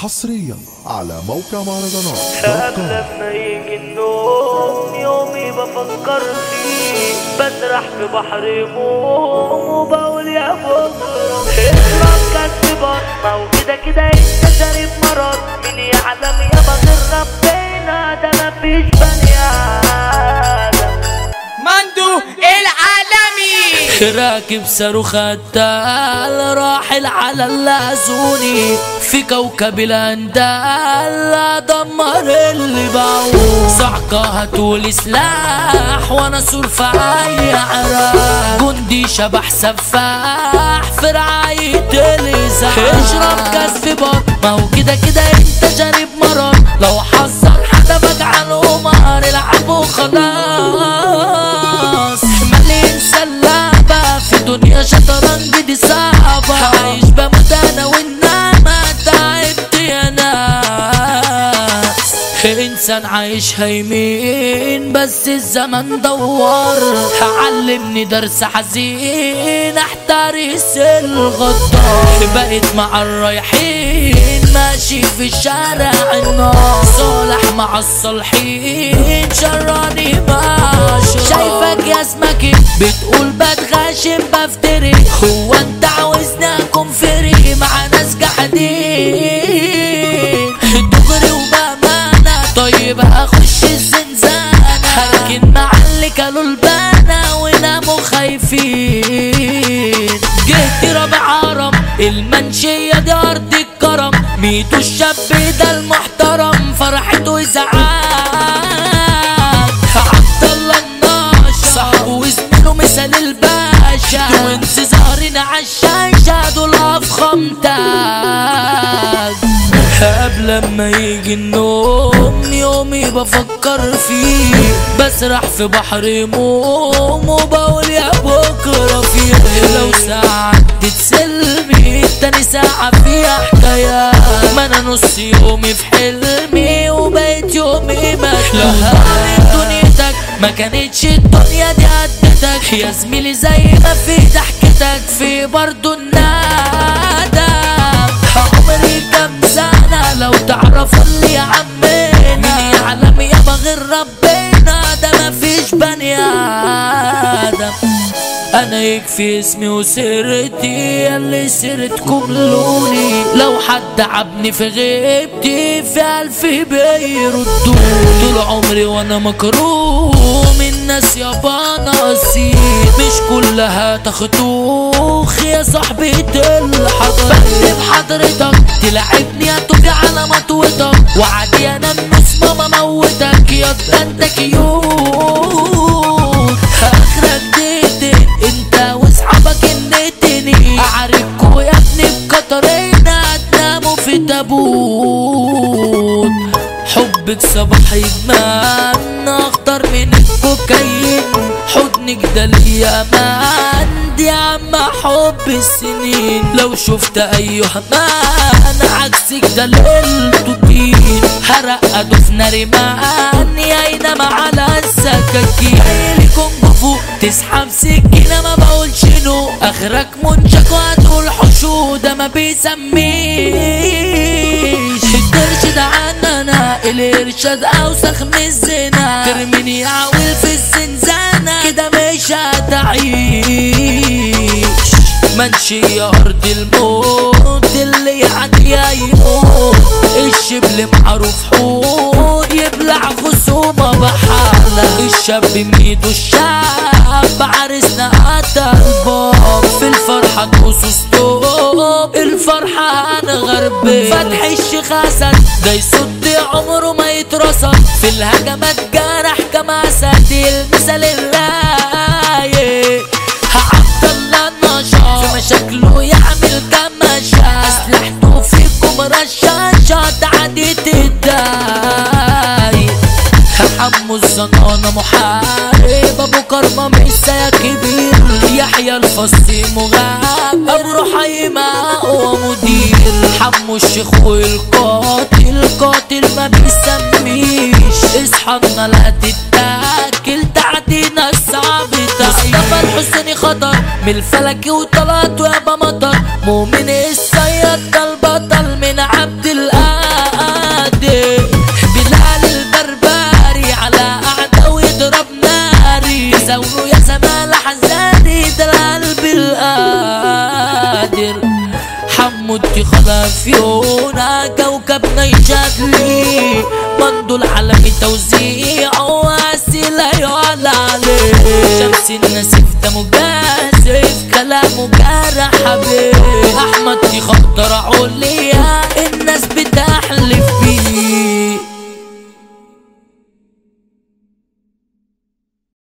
حصريا على موقع مهرجانات قبل ما يجي النوم يومي بفكر فيه بسرح في بحر هموم وبقول يا بكرة اشرب كاس بطنة وكده كده انت شارب مرض مين يعلم يا غير ربنا ده مفيش بني ادم مندو العالمي راكب صاروخ التال راحل على اللازوني في كوكب الاندال دمر اللي باعوه صعقة هتقول سلاح وانا سور في اي عراق جندي شبح سفاح في رعاية الازاح اشرب كاس في بطنه وكده كده انت شارب مرض لو حذر حدفك عن قمر العب وخلاص مليان سلابة في دنيا شطرنج دي صعبة عايش بموت انا والنعمة تعبت يا ناس انسان عايش هيمين بس الزمن دوار علمني درس حزين احترس الغدار بقيت مع الرايحين ماشي في الشارع النار صالح مع الصالحين شراني ماشي شايفك يا اسمك بتقول بتغاشم بفتري هو انت عاوزني اكون فري مع ناس قاعدين دغري وبامانه طيب هخش الزنزانه لكن مع اللي كلوا البانه وناموا خايفين جهتي رابع عرم المنشية دي أرض الكرم ميتو الشاب ده المحترم فرحته إزعاج عبد الله الناشا صاحبه وزميله مثال الباشا وانت ظاهرين عالشاشة دول أفخم تاج قبل ما يجي النوم يومي بفكر فيه بسرح في بحر هموم وبقول يا بكرة فيه لو ساعة تتسلمي تاني ساعة فيها حكاية ما انا نص يومي في حلمي وبقيت يومي مخلوق دنيتك ما كانتش الدنيا دي قدتك يا زميلي زي ما في ضحكتك في برضو الندم عمري كام سنة لو تعرف اللي يا عمنا مين يعلم يابا غير ربنا ده مفيش بني آدم انا يكفي اسمي وسيرتي اللي سيرتكم لوني لو حد عبني في غيبتي في الف بيردوا طول عمري وانا مكروم الناس يابا نصيب مش كلها تخطوخ يا صاحبي الحضر بكتب حضرتك تلعبني هتوجي على مطوتك وعادي انا مش ماما موتك يا ده انت كيوت اخرك ديتك انت واصحابك النتني اعرفكوا يا ابني بكترين هتناموا في تابوت حبك صباح يجمعن اخطر من الكوكايين حضنك ده ليا امان دي عم حب السنين لو شفت ايها مان عكسك ده للتوتين هرقده في نار مان يا ينام على السكاكين لي كونج فو تسحب سكينة ما بقولش نو اخرك منشك وهتقول حشو ده ما بيسميش القرش ده عننا الارشاد اوسخ من الزنا ترميني اعول في الزنزانة كده مش هتعيش منشي ارض الموت اللي يعدي يموت الشبل معروف حوت يبلع خصومة بحالة الشاب ميدو الشاب عرسنا قتل الباب في الفرحة نقص ستوب الفرحة هنغربل فتح الشيخ حسن ده يصد عمره ما يترصد في الهجمات جرح كما اسد المثال الرايق عبد الله النشاط في مشاكله يعمل كماشة اسلحته فيكم رشاشة تعديت الدايق حمو الزنانة محارب ابو كرمة ميسا كبير يحيى الفصي مغاب ابو رحيمة ومدير حمو الشيخ والقاتل قاتل ما بيسميش اصحابنا لا تتاكل تعدينا الصعب مصطفى الحسيني خطر من الفلكي وطلعت ويابا مطر مؤمن الصياد ده البطل من عبد الآن خلا فيونا كوكبنا يشكلي مندو العالمي توزيع واسئلة يعلى عليه شمس النسيف ده مجازف كلامه جارح حبيب احمد دي خطر عليا